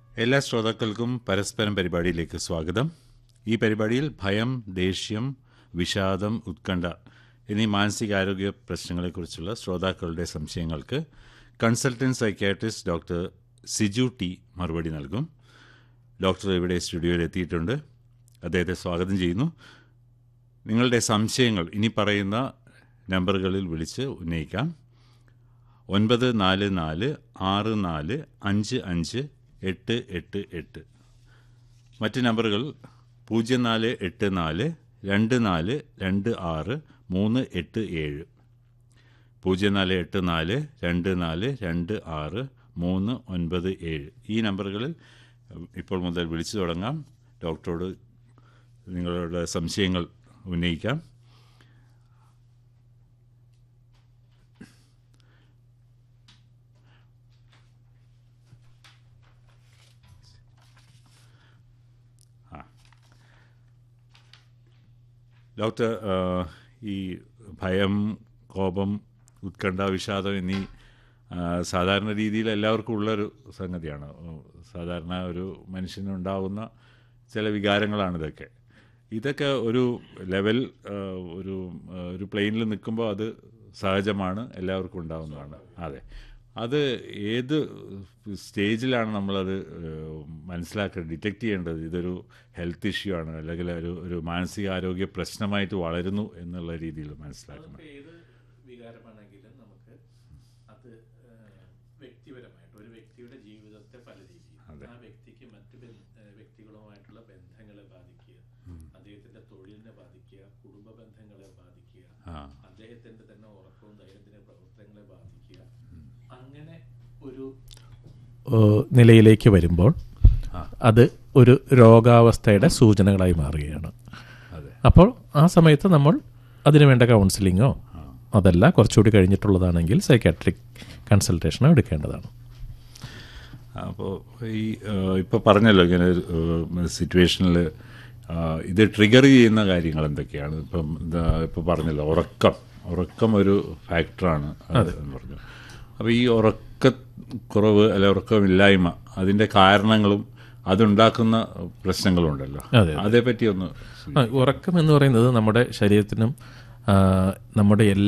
എല്ലാ ശ്രോതാക്കൾക്കും പരസ്പരം പരിപാടിയിലേക്ക് സ്വാഗതം ഈ പരിപാടിയിൽ ഭയം ദേഷ്യം വിഷാദം ഉത്കണ്ഠ എന്നീ മാനസികാരോഗ്യ പ്രശ്നങ്ങളെക്കുറിച്ചുള്ള ശ്രോതാക്കളുടെ സംശയങ്ങൾക്ക് consultant psychiatrist doctor Siju T മറുപടി നൽകും ഡോക്ടർ ഇവിടെ സ്റ്റുഡിയോയിൽ എത്തിയിട്ടുണ്ട് അദ്ദേഹത്തെ സ്വാഗതം ചെയ്യുന്നു നിങ്ങളുടെ സംശയങ്ങൾ ഇനി പറയുന്ന നമ്പറുകളിൽ വിളിച്ച് ഉന്നയിക്കാം ഒൻപത് നാല് നാല് ആറ് നാല് അഞ്ച് അഞ്ച് എട്ട് എട്ട് എട്ട് മറ്റ് നമ്പറുകൾ പൂജ്യം നാല് എട്ട് നാല് രണ്ട് നാല് രണ്ട് ആറ് മൂന്ന് എട്ട് ഏഴ് പൂജ്യം നാല് എട്ട് നാല് രണ്ട് നാല് രണ്ട് ആറ് മൂന്ന് ഒൻപത് ഏഴ് ഈ നമ്പറുകളിൽ ഇപ്പോൾ മുതൽ വിളിച്ചു തുടങ്ങാം ഡോക്ടറോട് നിങ്ങളുടെ സംശയങ്ങൾ ഉന്നയിക്കാം ഡോക്ടർ ആ, ഈ ഭയം കോപം ഉത്കണ്ഠ വിഷാദം എന്നീ ആ, സാധാരണ രീതിയിൽ എല്ലാവർക്കും ഉള്ളൊരു സംഗതിയാണ് ഉം, സാധാരണ ഒരു മനുഷ്യനുണ്ടാവുന്ന ചില വികാരങ്ങളാണ് ഇതൊക്കെ ഇതൊക്കെ ഒരു ലെവൽ ആ, ഒരു ആ, ഒരു പ്ലെയിനിൽ നിൽക്കുമ്പോൾ അത് സഹജമാണ് എല്ലാവർക്കും ഉണ്ടാവുന്നതാണ് അതെ അത് ഏത് സ്റ്റേജിലാണ് നമ്മളത് ഏഹ്, മനസ്സിലാക്കേണ്ടത് ഡിറ്റക്റ്റ് ചെയ്യേണ്ടത് ഇതൊരു ഹെൽത്ത് ഇഷ്യൂ ആണ് അല്ലെങ്കിൽ ഒരു ഒരു മാനസികാരോഗ്യ പ്രശ്നമായിട്ട് വളരുന്നു എന്നുള്ള രീതിയിൽ മനസ്സിലാക്കണം നമുക്ക് ഏത് വികാരമാണെങ്കിലും നമുക്ക് അത് ഏഹ്, വ്യക്തിപരമായിട്ട് ഒരു വ്യക്തിയുടെ ജീവിതത്തെ പല രീതിയിൽ ആ വ്യക്തിക്ക് മറ്റ് ബന്ധ- ഏഹ്, വ്യക്തികളുമായിട്ടുള്ള ബന്ധങ്ങളെ ബാധിക്കുക അദ്ദേഹത്തിന്റെ തൊഴിലിനെ ബാധിക്കുക കുടുംബ ബന്ധങ്ങളെ ബാധിക്കുക ആ അദ്ദേഹത്തിന്റെ തന്നെ ഉറക്കവും ദൈനംദിന പ്രവർത്തനങ്ങളെ ബാധിക്കുക അങ്ങനെ ഒരു നിലയിലേക്ക് വരുമ്പോൾ അത് ഒരു രോഗാവസ്ഥയുടെ സൂചനകളായി മാറുകയാണ് അതെ അപ്പോൾ ആ സമയത്ത് നമ്മൾ അതിനു വേണ്ട കൗൺസിലിങ്ങോ അതല്ല കുറച്ചുകൂടി കഴിഞ്ഞിട്ടുള്ളതാണെങ്കിൽ സൈക്കാട്രിക് കൺസൾട്ടേഷനോ എടുക്കേണ്ടതാണ് അപ്പോൾ ഈ ഇപ്പോൾ പറഞ്ഞല്ലോ ഇങ്ങനെ ഒരു സിറ്റുവേഷനിൽ ഇത് ട്രിഗർ ചെയ്യുന്ന കാര്യങ്ങൾ എന്തൊക്കെയാണ് ഇപ്പം ഇതാ ഇപ്പോൾ പറഞ്ഞല്ലോ ഉറക്കം ഉറക്കം ഒരു ഫാക്ടറാണ് എന്ന് പറഞ്ഞു അപ്പോൾ ഈ ഉറക്കക്കുറവ് അല്ലെ ഉറക്കമില്ലായ്മ അതിൻ്റെ കാരണങ്ങളും അതുണ്ടാക്കുന്ന പ്രശ്നങ്ങളും ഉണ്ടല്ലോ അതെ, അതേപ്പറ്റി ഒന്ന് ആ, ഉറക്കം എന്ന് പറയുന്നത് നമ്മുടെ ശരീരത്തിനും ആ, നമ്മുടെ എല്ലാ